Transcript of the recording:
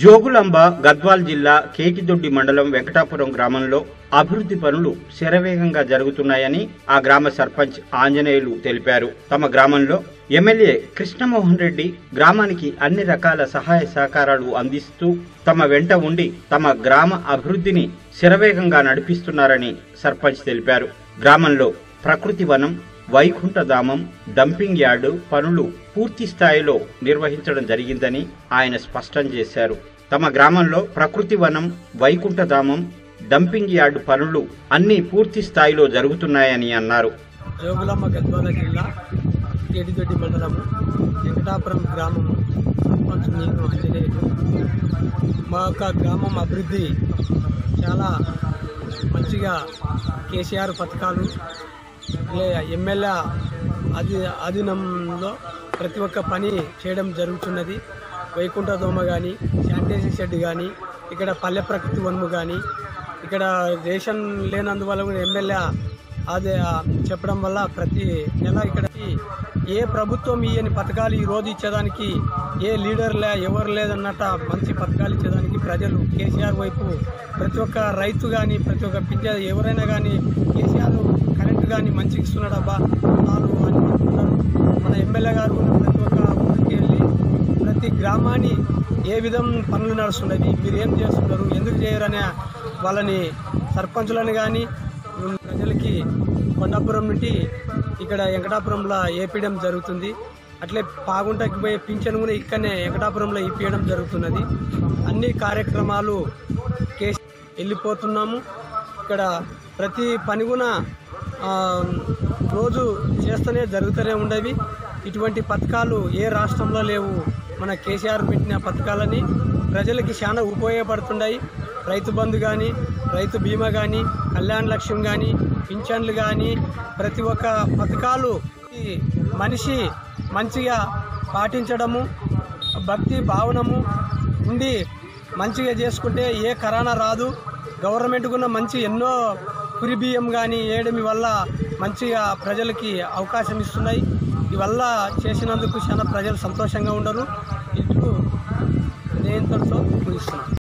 జోగులాంబ గద్వాల్ జిల్లా కేటిదొడ్డి మండలం వెంకటాపురం గ్రామంలో అభివృద్ధి పనులు శరవేగంగా జరుగుతున్నాయని ఆ గ్రామ సర్పంచ్ ఆంజనేయులు తెలిపారు తమ గ్రామంలో ఎమ్మెల్యే కృష్ణమోహన్ రెడ్డి గ్రామానికి అన్ని రకాల సహాయ సహకారాలు అందిస్తూ తమ వెంట ఉండి తమ గ్రామ అభివృద్ధిని శరవేగంగా నడిపిస్తున్నారని సర్పంచ్ తెలిపారు గ్రామంలో ప్రకృతి వనం వైకుంఠధామం డంపింగ్ యార్డు పనులు పూర్తి స్థాయిలో నిర్వహించడం జరిగిందని ఆయన స్పష్టం చేశారు తమ గ్రామంలో ప్రకృతి వనం వైకుంఠధామం డంపింగ్ యార్డు పనులు అన్ని పూర్తి స్థాయిలో జరుగుతున్నాయని అన్నారు జోగులమ్మ గద్వాల జిల్లా ఏడిదొడ్డి మండలము వెంకటాపురం గ్రామము సర్పంచ్ నేను ఆంజనేయులు మా యొక్క గ్రామం అభివృద్ధి చాలా మంచిగా కేసీఆర్ పథకాలు లే ఎమ్మెల్యే అది ఆధీనంలో ప్రతి ఒక్క పని చేయడం జరుగుతున్నది వైకుంఠ దోమ కానీ శానిటైజర్ షెడ్ కానీ ఇక్కడ పల్లె ప్రకృతి వనము కానీ ఇక్కడ రేషన్ లేనందువల్ల కూడా ఎమ్మెల్యే అదే ఆ, చెప్పడం వల్ల ప్రతి నెల ఇక్కడికి ఏ ప్రభుత్వం ఇయ్యని పథకాలు ఈ రోజు ఇచ్చేదానికి ఏ లీడర్ లే ఎవరు లేదన్నట్ట మంచి పథకాలు ఇచ్చేదానికి ప్రజలు కేసీఆర్ వైపు ప్రతి ఒక్క రైతు కానీ ప్రతి ఒక్క పింఛ ఎవరైనా కానీ కేసీఆర్ కరెంటు కానీ మంచిగా ఇస్తున్నాడబ్బా నాలు అని అనుకుంటారు మన ఎమ్మెల్యే గారు కూడా ప్రతి ఒక్క ఊరికి వెళ్ళి ప్రతి గ్రామాన్ని ఏ విధం పనులు నడుస్తున్నది మీరు ఏం చేస్తున్నారు ఎందుకు చేయరనే వాళ్ళని సర్పంచులను కానీ ప్రజలకి కొండాపురం నుండి ఇక్కడ వెంకటాపురంలో ఏపీయడం జరుగుతుంది అట్లే పాగుంటకి పోయే పింఛన్ కూడా ఇక్కడనే వెంకటాపురంలో ఇప్పించడం జరుగుతున్నది అన్ని కార్యక్రమాలు కేసు వెళ్ళిపోతున్నాము ఇక్కడ ప్రతి పని కూడా ఆ, రోజు చేస్తూనే జరుగుతూనే ఉండేవి ఇటువంటి పథకాలు ఏ రాష్ట్రంలో లేవు మన కేసీఆర్ పెట్టిన పథకాలని ప్రజలకి చాలా ఉపయోగపడుతున్నాయి రైతు బంధు కానీ రైతు బీమా కానీ కళ్యాణ లక్ష్యం కానీ పింఛన్లు కానీ ప్రతి ఒక్క పథకాలు ఈ మనిషి మంచిగా పాటించడము భక్తి భావనము ఉండి మంచిగా చేసుకుంటే ఏ కరోనా రాదు గవర్నమెంట్ కూడా మంచి ఎన్నో కురి బియ్యం కానీ వేయడం వల్ల మంచిగా ప్రజలకి అవకాశం ఇస్తున్నాయి ఇవల్ల చేసినందుకు చాలా ప్రజలు సంతోషంగా ఉండరు ఇట్లు నేను ఇంతటితో ముగిస్తున్నాను